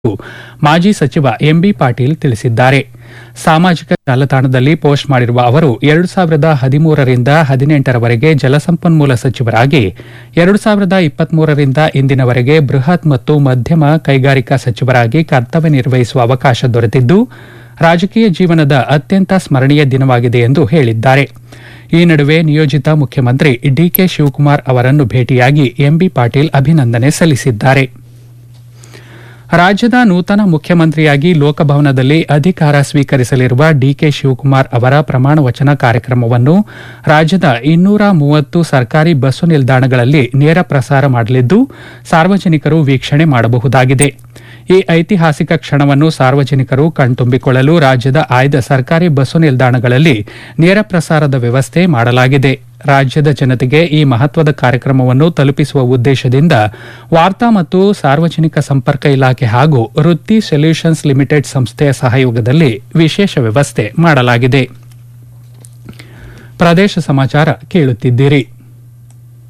ಮಾಜಿ ಸಚಿವ ಎಂಬಿ ಪಾಟೀಲ್ ತಿಳಿಸಿದ್ದಾರೆ ಸಾಮಾಜಿಕ ಜಾಲತಾಣದಲ್ಲಿ ಪೋಸ್ಟ್ ಮಾಡಿರುವ ಅವರು ಎರಡು ಸಾವಿರದ ಹದಿಮೂರರಿಂದ ಹದಿನೆಂಟರವರೆಗೆ ಜಲಸಂಪನ್ಮೂಲ ಸಚಿವರಾಗಿ ಎರಡು ಸಾವಿರದ ಇಪ್ಪತ್ಮೂರರಿಂದ ಇಂದಿನವರೆಗೆ ಬೃಹತ್ ಮತ್ತು ಮಧ್ಯಮ ಕೈಗಾರಿಕಾ ಸಚಿವರಾಗಿ ಕರ್ತವ್ಯ ನಿರ್ವಹಿಸುವ ಅವಕಾಶ ದೊರೆತಿದ್ದು ರಾಜಕೀಯ ಜೀವನದ ಅತ್ಯಂತ ಸ್ಮರಣೀಯ ದಿನವಾಗಿದೆ ಎಂದು ಹೇಳಿದ್ದಾರೆ ಈ ನಡುವೆ ನಿಯೋಜಿತ ಮುಖ್ಯಮಂತ್ರಿ ಡಿಕೆ ಶಿವಕುಮಾರ್ ಅವರನ್ನು ಭೇಟಿಯಾಗಿ ಎಂಬಿ ಪಾಟೀಲ್ ಅಭಿನಂದನೆ ಸಲ್ಲಿಸಿದ್ದಾರೆ ರಾಜ್ಯದ ನೂತನ ಮುಖ್ಯಮಂತ್ರಿಯಾಗಿ ಲೋಕಭವನದಲ್ಲಿ ಅಧಿಕಾರ ಸ್ವೀಕರಿಸಲಿರುವ ಡಿಕೆ ಶಿವಕುಮಾರ್ ಅವರ ಪ್ರಮಾಣ ವಚನ ಕಾರ್ಯಕ್ರಮವನ್ನು ರಾಜ್ಯದ ಇನ್ನೂರ ಮೂವತ್ತು ಸರ್ಕಾರಿ ಬಸ್ಸು ನಿಲ್ದಾಣಗಳಲ್ಲಿ ನೇರ ಪ್ರಸಾರ ಮಾಡಲಿದ್ದು ಸಾರ್ವಜನಿಕರು ವೀಕ್ಷಣೆ ಮಾಡಬಹುದಾಗಿದೆ ಈ ಐತಿಹಾಸಿಕ ಕ್ಷಣವನ್ನು ಸಾರ್ವಜನಿಕರು ಕಣ್ತುಂಬಿಕೊಳ್ಳಲು ರಾಜ್ಯದ ಆಯ್ದ ಸರ್ಕಾರಿ ಬಸ್ಸು ನಿಲ್ದಾಣಗಳಲ್ಲಿ ನೇರ ಪ್ರಸಾರದ ವ್ಯವಸ್ಥೆ ಮಾಡಲಾಗಿದೆ ರಾಜ್ಯದ ಜನತೆಗೆ ಈ ಮಹತ್ವದ ಕಾರ್ಯಕ್ರಮವನ್ನು ತಲುಪಿಸುವ ಉದ್ದೇಶದಿಂದ ವಾರ್ತಾ ಮತ್ತು ಸಾರ್ವಜನಿಕ ಸಂಪರ್ಕ ಇಲಾಖೆ ಹಾಗೂ ವೃತ್ತಿ ಸೊಲ್ಯೂಷನ್ಸ್ ಲಿಮಿಟೆಡ್ ಸಂಸ್ಥೆಯ ಸಹಯೋಗದಲ್ಲಿ ವಿಶೇಷ ವ್ಯವಸ್ಥೆ ಮಾಡಲಾಗಿದೆ ಪ್ರದೇಶ ಸಮಾಚಾರ ಕೇಳುತ್ತಿದ್ದೀರಿ